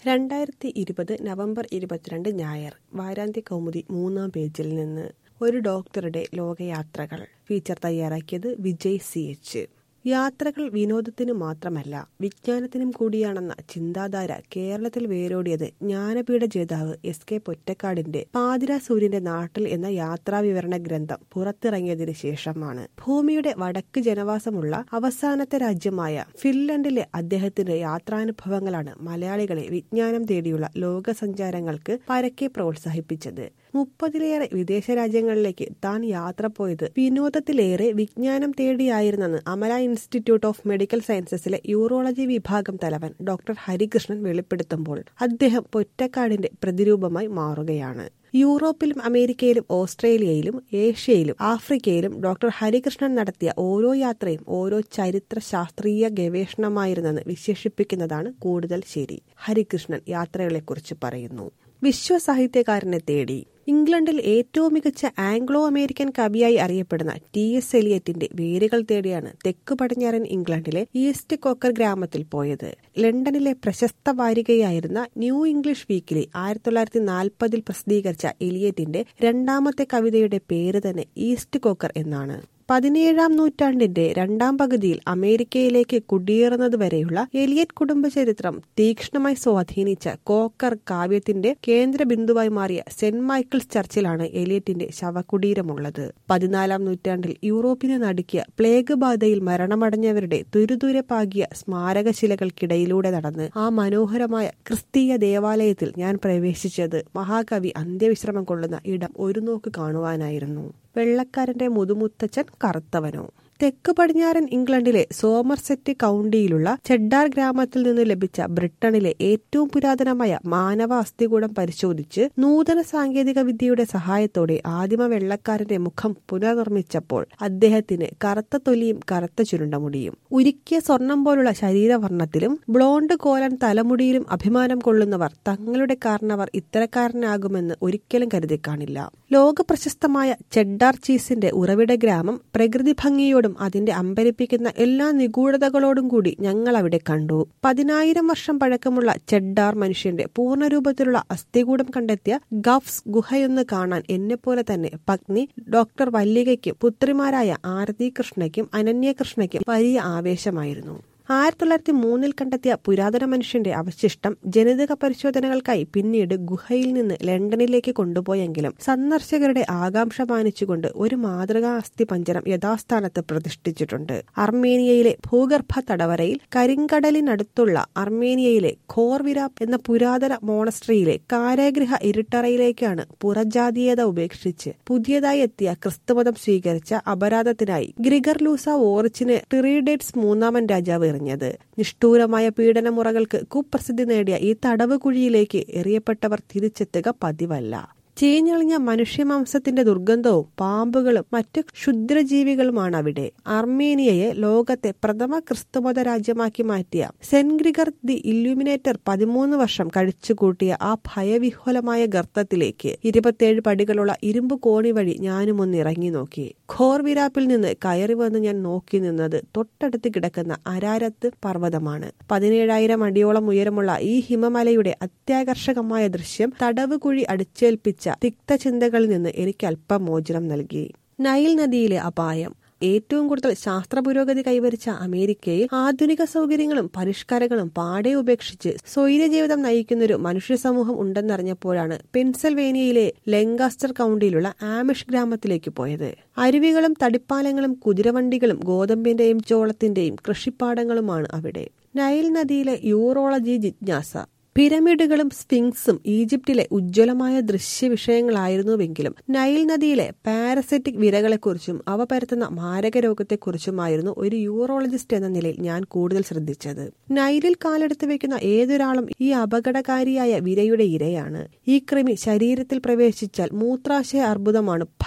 രണ്ടായിരത്തി ഇരുപത് നവംബർ ഇരുപത്തിരണ്ട് ഞായർ വാരാന്ത്യ കൗമുദി മൂന്നാം പേജിൽ നിന്ന് ഒരു ഡോക്ടറുടെ ലോകയാത്രകൾ ഫീച്ചർ തയ്യാറാക്കിയത് വിജയ് സി എച്ച് യാത്രകൾ വിനോദത്തിനു മാത്രമല്ല വിജ്ഞാനത്തിനും കൂടിയാണെന്ന ചിന്താധാര കേരളത്തിൽ വേരോടിയത് ജ്ഞാനപീഠ ജേതാവ് എസ് കെ പൊറ്റക്കാടിന്റെ പാതിര സൂര്യന്റെ നാട്ടിൽ എന്ന യാത്രാവിവരണ ഗ്രന്ഥം പുറത്തിറങ്ങിയതിനു ശേഷമാണ് ഭൂമിയുടെ വടക്ക് ജനവാസമുള്ള അവസാനത്തെ രാജ്യമായ ഫിൻലൻഡിലെ അദ്ദേഹത്തിന്റെ യാത്രാനുഭവങ്ങളാണ് മലയാളികളെ വിജ്ഞാനം തേടിയുള്ള ലോകസഞ്ചാരങ്ങൾക്ക് പരക്കെ പ്രോത്സാഹിപ്പിച്ചത് മുപ്പതിലേറെ വിദേശ രാജ്യങ്ങളിലേക്ക് താൻ യാത്ര പോയത് വിനോദത്തിലേറെ വിജ്ഞാനം തേടിയായിരുന്നെന്ന് അമല ഇൻസ്റ്റിറ്റ്യൂട്ട് ഓഫ് മെഡിക്കൽ സയൻസസിലെ യൂറോളജി വിഭാഗം തലവൻ ഡോക്ടർ ഹരികൃഷ്ണൻ വെളിപ്പെടുത്തുമ്പോൾ അദ്ദേഹം പൊറ്റക്കാടിന്റെ പ്രതിരൂപമായി മാറുകയാണ് യൂറോപ്പിലും അമേരിക്കയിലും ഓസ്ട്രേലിയയിലും ഏഷ്യയിലും ആഫ്രിക്കയിലും ഡോക്ടർ ഹരികൃഷ്ണൻ നടത്തിയ ഓരോ യാത്രയും ഓരോ ചരിത്ര ശാസ്ത്രീയ ഗവേഷണമായിരുന്നെന്ന് വിശേഷിപ്പിക്കുന്നതാണ് കൂടുതൽ ശരി ഹരികൃഷ്ണൻ യാത്രകളെക്കുറിച്ച് പറയുന്നു വിശ്വസാഹിത്യകാരനെ തേടി ഇംഗ്ലണ്ടിൽ ഏറ്റവും മികച്ച ആംഗ്ലോ അമേരിക്കൻ കവിയായി അറിയപ്പെടുന്ന ടി എസ് എലിയറ്റിന്റെ വേരുകൾ തേടിയാണ് തെക്കു പടിഞ്ഞാറൻ ഇംഗ്ലണ്ടിലെ ഈസ്റ്റ് കോക്കർ ഗ്രാമത്തിൽ പോയത് ലണ്ടനിലെ പ്രശസ്ത വാരികയായിരുന്ന ന്യൂ ഇംഗ്ലീഷ് വീക്കിലി ആയിരത്തി തൊള്ളായിരത്തി നാൽപ്പതിൽ പ്രസിദ്ധീകരിച്ച എലിയറ്റിന്റെ രണ്ടാമത്തെ കവിതയുടെ പേര് തന്നെ ഈസ്റ്റ് കോക്കർ എന്നാണ് പതിനേഴാം നൂറ്റാണ്ടിന്റെ രണ്ടാം പകുതിയിൽ അമേരിക്കയിലേക്ക് കുടിയേറുന്നതുവരെയുള്ള എലിയറ്റ് കുടുംബ ചരിത്രം തീക്ഷ്ണമായി സ്വാധീനിച്ച കോക്കർ കാവ്യത്തിന്റെ കേന്ദ്ര ബിന്ദുവായി മാറിയ സെന്റ് മൈക്കിൾസ് ചർച്ചിലാണ് എലിയറ്റിന്റെ ശവകുടീരമുള്ളത് പതിനാലാം നൂറ്റാണ്ടിൽ യൂറോപ്പിനെ നടുക്കിയ പ്ലേഗ് ബാധയിൽ മരണമടഞ്ഞവരുടെ തുരുതുരെ പാകിയ സ്മാരകശിലകൾക്കിടയിലൂടെ നടന്ന് ആ മനോഹരമായ ക്രിസ്തീയ ദേവാലയത്തിൽ ഞാൻ പ്രവേശിച്ചത് മഹാകവി അന്ത്യവിശ്രമം കൊള്ളുന്ന ഇടം ഒരു നോക്ക് കാണുവാനായിരുന്നു വെള്ളക്കാരന്റെ മുതുമുത്തച്ഛൻ കറുത്തവനോ തെക്ക് പടിഞ്ഞാറൻ ഇംഗ്ലണ്ടിലെ സോമർസെറ്റ് കൗണ്ടിയിലുള്ള ചെഡാർ ഗ്രാമത്തിൽ നിന്ന് ലഭിച്ച ബ്രിട്ടനിലെ ഏറ്റവും പുരാതനമായ മാനവ അസ്ഥികൂടം പരിശോധിച്ച് നൂതന സാങ്കേതിക വിദ്യയുടെ സഹായത്തോടെ ആദിമ വെള്ളക്കാരന്റെ മുഖം പുനർനിർമ്മിച്ചപ്പോൾ അദ്ദേഹത്തിന് കറുത്ത തൊലിയും കറുത്ത ചുരുണ്ടമുടിയും ഉരുക്കിയ സ്വർണം പോലുള്ള ശരീരവർണ്ണത്തിലും ബ്ലോണ്ട് കോലൻ തലമുടിയിലും അഭിമാനം കൊള്ളുന്നവർ തങ്ങളുടെ കാരണവർ ഇത്തരക്കാരനാകുമെന്ന് ഒരിക്കലും കരുതി കാണില്ല ലോക പ്രശസ്തമായ ചെഡാർ ചീസിന്റെ ഉറവിട ഗ്രാമം പ്രകൃതി ഭംഗിയോടും അതിന്റെ അമ്പരിപ്പിക്കുന്ന എല്ലാ നിഗൂഢതകളോടും കൂടി ഞങ്ങൾ അവിടെ കണ്ടു പതിനായിരം വർഷം പഴക്കമുള്ള ചെഡാർ മനുഷ്യന്റെ പൂർണ്ണരൂപത്തിലുള്ള അസ്ഥികൂടം കണ്ടെത്തിയ ഗഫ്സ് ഗുഹയൊന്ന് കാണാൻ എന്നെപ്പോലെ തന്നെ പത്നി ഡോക്ടർ വല്ലികയ്ക്കും പുത്രിമാരായ ആരതി കൃഷ്ണയ്ക്കും അനന്യകൃഷ്ണയ്ക്കും വലിയ ആവേശമായിരുന്നു ആയിരത്തി തൊള്ളായിരത്തി മൂന്നിൽ കണ്ടെത്തിയ പുരാതന മനുഷ്യന്റെ അവശിഷ്ടം ജനിതക പരിശോധനകൾക്കായി പിന്നീട് ഗുഹയിൽ നിന്ന് ലണ്ടനിലേക്ക് കൊണ്ടുപോയെങ്കിലും സന്ദർശകരുടെ ആകാംക്ഷ മാനിച്ചുകൊണ്ട് ഒരു മാതൃകാ അസ്ഥി പഞ്ചരം യഥാസ്ഥാനത്ത് പ്രതിഷ്ഠിച്ചിട്ടുണ്ട് അർമേനിയയിലെ ഭൂഗർഭ തടവരയിൽ കരിങ്കടലിനടുത്തുള്ള അർമേനിയയിലെ ഖോർവിരാപ് എന്ന പുരാതന മോണസ്ട്രിയിലെ കാരാഗൃഹ ഇരുട്ടറയിലേക്കാണ് പുറജാതീയത ഉപേക്ഷിച്ച് പുതിയതായി എത്തിയ ക്രിസ്തുമതം സ്വീകരിച്ച അപരാധത്തിനായി ഗ്രിഗർ ലൂസ ഓറിച്ചിന് ടിറീഡേറ്റ്സ് മൂന്നാമൻ രാജാവ് എറിഞ്ഞത് നിഷ്ഠൂരമായ പീഡനമുറകൾക്ക് കുപ്രസിദ്ധി നേടിയ ഈ തടവ് കുഴിയിലേക്ക് എറിയപ്പെട്ടവർ തിരിച്ചെത്തുക പതിവല്ല ചീഞ്ഞളിഞ്ഞ മനുഷ്യമാംസത്തിന്റെ ദുർഗന്ധവും പാമ്പുകളും മറ്റു ക്ഷുദ്രജീവികളുമാണ് അവിടെ അർമേനിയയെ ലോകത്തെ പ്രഥമ ക്രിസ്തുമത രാജ്യമാക്കി മാറ്റിയ സെന്റ് ഗ്രിഗർ ദി ഇല്യൂമിനേറ്റർ പതിമൂന്ന് വർഷം കഴിച്ചുകൂട്ടിയ ആ ഭയവിഹ്വലമായ ഗർത്തത്തിലേക്ക് ഇരുപത്തിയേഴ് പടികളുള്ള ഇരുമ്പ് കോണി വഴി ഞാനും ഒന്ന് ഇറങ്ങി നോക്കി ഖോർവിരാപ്പിൽ നിന്ന് കയറി വന്ന് ഞാൻ നോക്കി നിന്നത് തൊട്ടടുത്ത് കിടക്കുന്ന അരാരത്ത് പർവ്വതമാണ് പതിനേഴായിരം അടിയോളം ഉയരമുള്ള ഈ ഹിമമലയുടെ അത്യാകർഷകമായ ദൃശ്യം തടവ് കുഴി അടിച്ചേൽപ്പിച്ച തിക്തചിന്തകളിൽ നിന്ന് എനിക്ക് അല്പം മോചനം നൽകി നൈൽ നദിയിലെ അപായം ഏറ്റവും കൂടുതൽ ശാസ്ത്ര പുരോഗതി കൈവരിച്ച അമേരിക്കയിൽ ആധുനിക സൗകര്യങ്ങളും പരിഷ്കാരങ്ങളും പാടെ ഉപേക്ഷിച്ച് സ്വൈര്യജീവിതം നയിക്കുന്നൊരു മനുഷ്യ സമൂഹം ഉണ്ടെന്നറിഞ്ഞപ്പോഴാണ് പെൻസൽവേനിയയിലെ ലെങ്കാസ്റ്റർ കൌണ്ടിയിലുള്ള ആമിഷ് ഗ്രാമത്തിലേക്ക് പോയത് അരുവികളും തടിപ്പാലങ്ങളും കുതിരവണ്ടികളും ഗോതമ്പിന്റെയും ചോളത്തിന്റെയും കൃഷിപ്പാടങ്ങളുമാണ് അവിടെ നൈൽ നദിയിലെ യൂറോളജി ജിജ്ഞാസ പിരമിഡുകളും സ്ഫിങ്സും ഈജിപ്തിലെ ഉജ്ജ്വലമായ ദൃശ്യവിഷയങ്ങളായിരുന്നുവെങ്കിലും നൈൽ നദിയിലെ പാരസൈറ്റിക് വിരകളെക്കുറിച്ചും അവ പരത്തുന്ന മാരക രോഗത്തെക്കുറിച്ചുമായിരുന്നു ഒരു യൂറോളജിസ്റ്റ് എന്ന നിലയിൽ ഞാൻ കൂടുതൽ ശ്രദ്ധിച്ചത് നൈലിൽ കാലെടുത്ത് വെക്കുന്ന ഏതൊരാളും ഈ അപകടകാരിയായ വിരയുടെ ഇരയാണ് ഈ കൃമി ശരീരത്തിൽ പ്രവേശിച്ചാൽ മൂത്രാശയ അർബുദമാണ് ഫലം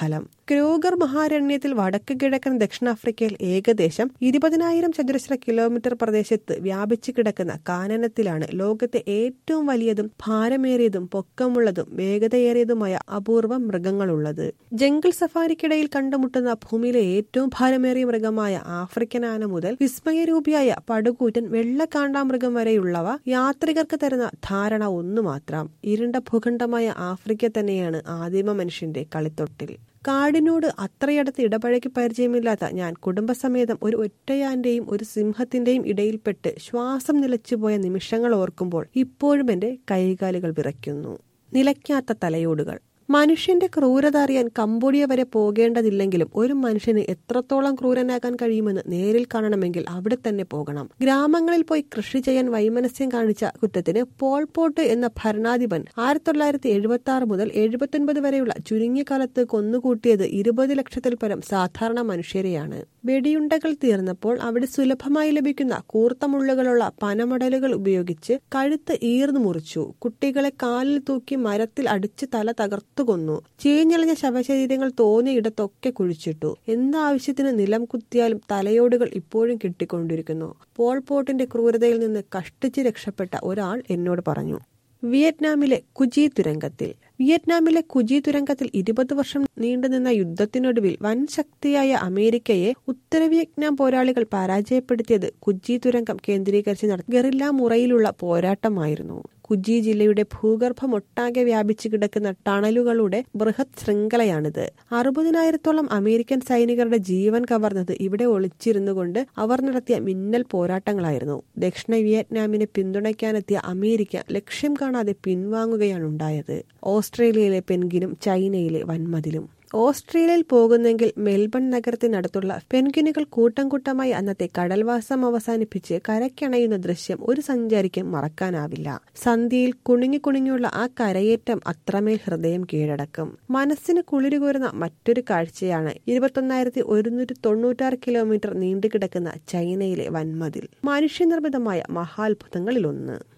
ക്രൂഗർ മഹാരണ്യത്തിൽ വടക്ക് കിഴക്കൻ ദക്ഷിണാഫ്രിക്കയിൽ ഏകദേശം ഇരുപതിനായിരം ചതുരശ്ര കിലോമീറ്റർ പ്രദേശത്ത് വ്യാപിച്ചു കിടക്കുന്ന കാനനത്തിലാണ് ലോകത്തെ ഏറ്റവും വലിയതും ഭാരമേറിയതും പൊക്കമുള്ളതും വേഗതയേറിയതുമായ അപൂർവ മൃഗങ്ങളുള്ളത് ജംഗിൾ സഫാരിക്കിടയിൽ കണ്ടുമുട്ടുന്ന ഭൂമിയിലെ ഏറ്റവും ഭാരമേറിയ മൃഗമായ ആഫ്രിക്കൻ ആന മുതൽ വിസ്മയരൂപിയായ പടുകൂറ്റൻ വെള്ളക്കാണ്ടാമൃഗം വരെയുള്ളവ യാത്രികർക്ക് തരുന്ന ധാരണ ഒന്നു മാത്രം ഇരുണ്ട ഭൂഖണ്ഡമായ ആഫ്രിക്ക തന്നെയാണ് ആദിമ മനുഷ്യന്റെ കളിത്തൊട്ടിൽ കാടിനോട് അത്രയടുത്ത് ഇടപഴകി പരിചയമില്ലാത്ത ഞാൻ കുടുംബസമേതം ഒരു ഒറ്റയാന്റെയും ഒരു സിംഹത്തിന്റെയും ഇടയിൽപ്പെട്ട് ശ്വാസം നിലച്ചുപോയ നിമിഷങ്ങൾ ഓർക്കുമ്പോൾ ഇപ്പോഴും എന്റെ കൈകാലുകൾ വിറയ്ക്കുന്നു നിലയ്ക്കാത്ത തലയോടുകൾ മനുഷ്യന്റെ ക്രൂരത അറിയാൻ കംബോഡിയ വരെ പോകേണ്ടതില്ലെങ്കിലും ഒരു മനുഷ്യന് എത്രത്തോളം ക്രൂരനാകാൻ കഴിയുമെന്ന് നേരിൽ കാണണമെങ്കിൽ അവിടെ തന്നെ പോകണം ഗ്രാമങ്ങളിൽ പോയി കൃഷി ചെയ്യാൻ വൈമനസ്യം കാണിച്ച കുറ്റത്തിന് പോൾപോട്ട് എന്ന ഭരണാധിപൻ ആയിരത്തി തൊള്ളായിരത്തി എഴുപത്തി ആറ് മുതൽ എഴുപത്തൊൻപത് വരെയുള്ള ചുരുങ്ങിയ കാലത്ത് കൊന്നുകൂട്ടിയത് ഇരുപത് ലക്ഷത്തിൽ പരം സാധാരണ മനുഷ്യരെയാണ് വെടിയുണ്ടകൾ തീർന്നപ്പോൾ അവിടെ സുലഭമായി ലഭിക്കുന്ന കൂർത്ത മുള്ളുകളുള്ള പനമടലുകൾ ഉപയോഗിച്ച് കഴുത്ത് ഈർന്നു മുറിച്ചു കുട്ടികളെ കാലിൽ തൂക്കി മരത്തിൽ അടിച്ച് തല തകർത്തു കൊന്നു ചീഞ്ഞളിഞ്ഞ ശവശരീരങ്ങൾ തോന്നിയ ഇടത്തൊക്കെ കുഴിച്ചിട്ടു എന്താവശ്യത്തിന് നിലം കുത്തിയാലും തലയോടുകൾ ഇപ്പോഴും കിട്ടിക്കൊണ്ടിരിക്കുന്നു പോൾ പോട്ടിന്റെ ക്രൂരതയിൽ നിന്ന് കഷ്ടിച്ച് രക്ഷപ്പെട്ട ഒരാൾ എന്നോട് പറഞ്ഞു വിയറ്റ്നാമിലെ കുജി തുരങ്കത്തിൽ വിയറ്റ്നാമിലെ കുജി തുരങ്കത്തിൽ ഇരുപത് വർഷം നീണ്ടുനിന്ന യുദ്ധത്തിനൊടുവിൽ വൻ ശക്തിയായ അമേരിക്കയെ ഉത്തര വിയറ്റ്നാം പോരാളികൾ പരാജയപ്പെടുത്തിയത് കുജി തുരങ്കം കേന്ദ്രീകരിച്ച് നടത്തി ഗറില്ല മുറയിലുള്ള പോരാട്ടമായിരുന്നു കുജി ജില്ലയുടെ ഭൂഗർഭം ഒട്ടാകെ വ്യാപിച്ചു കിടക്കുന്ന ടണലുകളുടെ ബൃഹത് ശൃംഖലയാണിത് അറുപതിനായിരത്തോളം അമേരിക്കൻ സൈനികരുടെ ജീവൻ കവർന്നത് ഇവിടെ ഒളിച്ചിരുന്നുകൊണ്ട് അവർ നടത്തിയ മിന്നൽ പോരാട്ടങ്ങളായിരുന്നു ദക്ഷിണ വിയറ്റ്നാമിനെ പിന്തുണയ്ക്കാനെത്തിയ അമേരിക്ക ലക്ഷ്യം കാണാതെ പിൻവാങ്ങുകയാണ് ഉണ്ടായത് ഓസ്ട്രേലിയയിലെ പെൻഗിനും ചൈനയിലെ വൻമതിലും ഓസ്ട്രേലിയയിൽ പോകുന്നെങ്കിൽ മെൽബൺ നഗരത്തിനടുത്തുള്ള പെൻഗ്വിനുകൾ കൂട്ടം കൂട്ടമായി അന്നത്തെ കടൽവാസം അവസാനിപ്പിച്ച് കരയ്ക്കണയുന്ന ദൃശ്യം ഒരു സഞ്ചാരിക്കും മറക്കാനാവില്ല സന്ധ്യയിൽ കുണുങ്ങി കുണുങ്ങിയുള്ള ആ കരയേറ്റം അത്രമേൽ ഹൃദയം കീഴടക്കും മനസ്സിന് കുളിരുകോരുന്ന മറ്റൊരു കാഴ്ചയാണ് ഇരുപത്തൊന്നായിരത്തി ഒരുന്നൂറ്റി തൊണ്ണൂറ്റാറ് കിലോമീറ്റർ നീണ്ടുകിടക്കുന്ന ചൈനയിലെ വൻമതിൽ മനുഷ്യനിർമ്മിതമായ മഹാത്ഭുതങ്ങളിലൊന്ന്